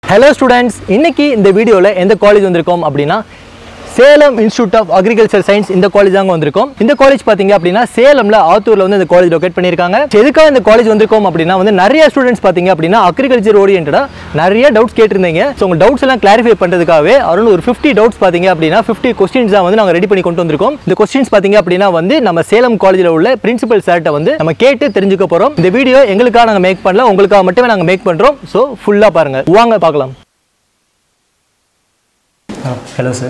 hello students இன்னைக்கு இந்த வீடியோவில் எந்த காலேஜ் வந்திருக்கோம் அப்படின்னா Salem institute of agriculture science இந்த காலேஜ் தாங்க வந்திருக்கோம் இந்த காலேஜ் பார்த்தீங்க அப்படின்னா சேலம்ல ஆத்தூர்ல வந்து இந்த காலேஜ் லொகேட் பண்ணியிருக்காங்க எதுக்காக இந்த காலேஜ் வந்திருக்கோம் அப்படின்னா வந்து நிறைய ஸ்டூடெண்ட்ஸ் பார்த்தீங்க அப்படின்னா அக்ரிகல்ச்சர் ஓரியன்டா நிறைய டவுட்ஸ் கேட்டிருந்தீங்க ஸோ உங்க டவுட்ஸ் எல்லாம் கிளாரிஃபை பண்ணுறதுக்காகவே அரௌண்ட் ஒரு ஃபிஃப்டி டவுட்ஸ் பார்த்தீங்க அப்படின்னா ஃபிஃப்டி கொஸ்டின்ஸ் தான் வந்து நாங்கள் ரெடி பண்ணி கொண்டு வந்திருக்கோம் இந்த கொஸ்டின்ஸ் பார்த்தீங்க அப்படின்னா வந்து நம்ம சேலம் காலேஜில் உள்ள பிரின்சிபல் சார்ட்ட வந்து நம்ம கேட்டு தெரிஞ்சுக்க போகிறோம் இந்த வீடியோ எங்களுக்காக நாங்கள் மேக் பண்ணல உங்களுக்காக மட்டுமே நாங்கள் மேக் பண்ணுறோம் ஸோ ஃபுல்லாக பாருங்க வாங்க பார்க்கலாம் hello sir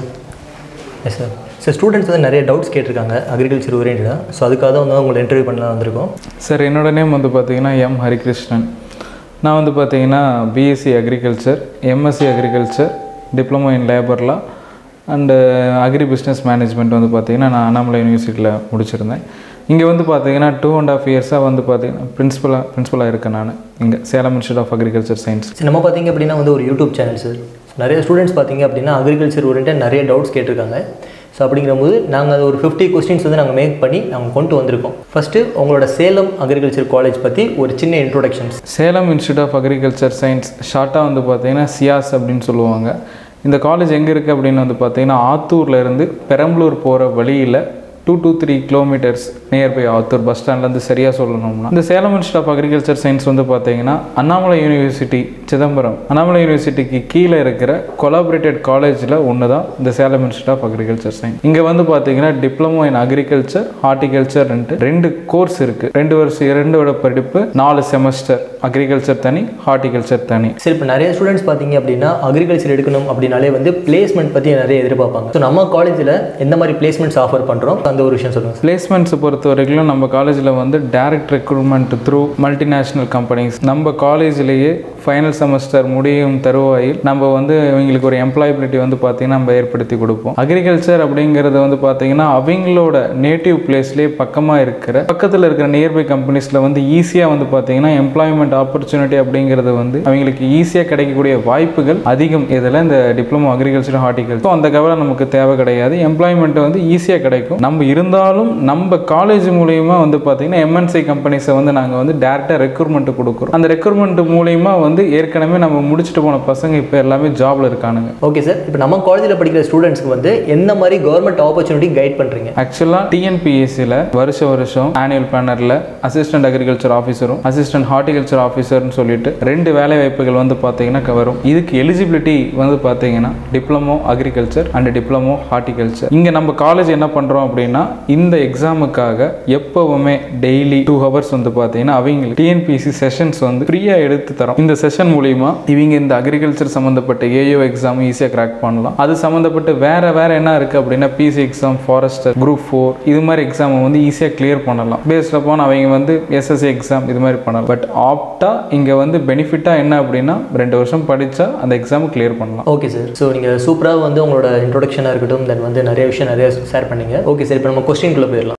yes sir sir students வந்து நிறைய டவுட்ஸ் கேட்டிருக்காங்க அக்ரிகல்ச்சர் ஓரியன்டாக ஸோ அதுக்காக தான் வந்து உங்களை இன்டர்வியூ பண்ணலாம் வந்திருக்கோம் சார் என்னோட நேம் வந்து பார்த்தீங்கன்னா எம் ஹரிகிருஷ்ணன் நான் வந்து பார்த்தீங்கன்னா BSc agriculture MSc agriculture diploma in லேபர்லா அண்டு அக்ரி பிஸ்னஸ் மேனேஜ்மெண்ட் வந்து பார்த்தீங்கன்னா நான் அண்ணாமலை யூனிவர்சிட்டியில் முடிச்சிருந்தேன் இங்கே வந்து பார்த்தீங்கன்னா டூ அண்ட் ஆஃப் இயர்ஸாக வந்து பார்த்தீங்கன்னா பிரின்சிபலாக பிரின்சிபலாக இருக்கேன் நான் இங்கே Salem institute of agriculture science சரி நம்ம பார்த்தீங்க அப்படின்னா வந்து ஒரு யூடியூப் சேனல் சார் நிறைய ஸ்டூடெண்ட்ஸ் பார்த்தீங்க அப்படின்னா அக்ரிகல்ச்சர் ஓரியன்டாக நிறைய டவுட்ஸ் கேட்டிருக்காங்க ஸோ அப்படிங்கும்போது நாங்கள் அது ஒரு ஃபிஃப்டி கொஸ்டின்ஸ் வந்து நாங்கள் மேக் பண்ணி நாங்கள் கொண்டு வந்திருக்கோம் ஃபஸ்ட்டு உங்களோட சேலம் அக்ரிகல்ச்சர் காலேஜ் பற்றி ஒரு சின்ன introductions Salem institute of agriculture science ஷார்ட்டாக வந்து பார்த்தீங்கன்னா சியாஸ் அப்படின்னு சொல்லுவாங்க இந்த காலேஜ் எங்கே இருக்குது அப்படின்னு வந்து பார்த்தீங்கன்னா ஆத்தூர்ல இருந்து பெரம்பலூர் போகிற வழியில் two two three kilometres nearby Attur bus ஸ்டாண்ட்லேருந்து சரியாக சொல்லணும்னா இந்த Salem institute of agriculture science வந்து பார்த்தீங்கன்னா அண்ணாமலை யூனிவர்சிட்டி சிதம்பரம் அண்ணாமலை யூனிவர்சிட்டிக்கு கீழே இருக்கிற கொலாபரேட்டட் காலேஜில் ஒன்று தான் இந்த Salem institute of agriculture science இங்கே வந்து பார்த்தீங்கன்னா டிப்ளமோ இன் அக்ரிகல்ச்சர் ஹார்டிகல்ச்சர் ரெண்டு கோர்ஸ் இருக்குது ரெண்டு வருஷம் இரண்டோட படிப்பு நாலு செமஸ்டர் அக்ரிகல்ச்சர் தனி ஹார்டிகல்ச்சர் தனி சரி இப்போ நிறைய ஸ்டூடெண்ட்ஸ் பார்த்தீங்க அப்படின்னா அக்ரிகல்ச்சர் எடுக்கணும் அப்படின்னாலே வந்து பிளேஸ்மெண்ட் பற்றி நிறைய எதிர்பார்ப்பாங்க ஸோ நம்ம காலேஜில் எந்த மாதிரி பிளேஸ்மெண்ட்ஸ் ஆஃபர் பண்ணுறோம் அந்த ஒரு விஷயம் சொல்லுங்கள் பிளேஸ்மெண்ட்ஸை பொறுத்த வரைக்கும் நம்ம காலேஜில் வந்து direct recruitment through multinational companies நம்ம காலேஜ்லேயே ஃபைனல் செமஸ்டர் முடியும் தருவாயில் நம்ம வந்து இவங்களுக்கு ஒரு எம்ப்ளாயபிலிட்டி வந்து பார்த்தீங்கன்னா நம்ம ஏற்படுத்தி கொடுப்போம் அக்ரிகல்ச்சர் அப்படிங்கிறது வந்து பார்த்தீங்கன்னா அவங்களோட நேட்டிவ் பிளேஸ்லேயே பக்கமாக இருக்கிற பக்கத்தில் இருக்கிற நியர்பை கம்பெனிஸில் வந்து ஈஸியாக வந்து பார்த்தீங்கன்னா எம்ப்ளாய்மெண்ட் ஆப்பர்ச்சுனிட்டி அப்படிங்கிறது வந்து அவங்களுக்கு ஈஸியாக கிடைக்கக்கூடிய வாய்ப்புகள் அதிகம் இதில் இந்த டிப்ளமோ அக்ரிகல்ச்சர் ஹார்டிகல்ச்சர் அந்த கவலை நமக்கு தேவை கிடையாது எம்ப்ளாய்மெண்ட் வந்து ஈஸியாக கிடைக்கும் நம்ம இருந்தாலும் நம்ம காலேஜ் மூலியமா வந்து பார்த்தீங்கன்னா எம்என்சி கம்பெனிஸை வந்து நாங்கள் வந்து டேரெக்டாக ரெக்ரூட்மெண்ட் கொடுக்குறோம் அந்த ரெக்ரூட்மெண்ட் மூலியமா வந்து ஏற்கனவே நம்ம முடிச்சுட்டு போன பசங்க இப்போ எல்லாமே ஜாப்ல இருக்கானுங்க ஓகே சார் இப்போ நம்ம காலேஜில் படிக்கிற ஸ்டூடெண்ட்ஸ்க்கு வந்து எந்த மாதிரி கவர்மெண்ட் ஆப்பர்ச்சுனிட்டி கைட் பண்ணுறீங்க ஆக்சுவலாக டிஎன்பிஎஸ்சியில் வருஷ வருஷம் ஆனுவல் பிளானரில் அசிஸ்டன்ட் அக்ரிகல்ச்சர் ஆஃபீஸரும் அசிஸ்டன்ட் ஹார்டிகல்ச்சர் ஆஃபீஸர்னு சொல்லிட்டு ரெண்டு வேலை வாய்ப்புகள் வந்து பார்த்தீங்கன்னா வரும் இதுக்கு எலிஜிபிலிட்டி வந்து பார்த்தீங்கன்னா diploma agriculture and diploma horticulture இங்கே நம்ம காலேஜ் என்ன பண்ணுறோம் அப்படின்னா இந்த எக்ஸாமுக்காக எப்போவுமே டெய்லி டூ ஹவர்ஸ் வந்து பார்த்தீங்கன்னா அவங்களுக்கு டிஎன்பிஎஸ்சி செஷன்ஸ் வந்து ஃப்ரீயாக எடுத்து தரோம் இந்த செஷன் மூலிமா இவங்க இந்த அக்ரிகல்ச்சர் சம்மந்தப்பட்ட ஏயோ எக்ஸாம் ஈஸியாக கிராக் பண்ணலாம் அது சம்மந்தப்பட்டு வேற வேற என்ன இருக்குது அப்படின்னா PC exam forester group four இது மாதிரி எக்ஸாம் வந்து ஈஸியாக கிளியர் பண்ணலாம் பேஸ்ட் அப்பான் அவங்க வந்து எஸ்எஸ்சி எக்ஸாம் இது மாதிரி பண்ணலாம் பட் ஆப்டா இங்கே வந்து பெனிஃபிட்டாக என்ன அப்படின்னா ரெண்டு வருஷம் படித்தா அந்த எக்ஸாம் கிளியர் பண்ணலாம் ஓகே சார் ஸோ நீங்கள் சூப்பராக வந்து உங்களோட இன்ட்ரோடக்ஷனாக இருக்கட்டும் தென் வந்து நிறைய விஷயம் நிறைய ஷேர் பண்ணீங்க ஓகே சார் இப்போ நம்ம கொஸ்டின்குள்ளே போயிடலாம்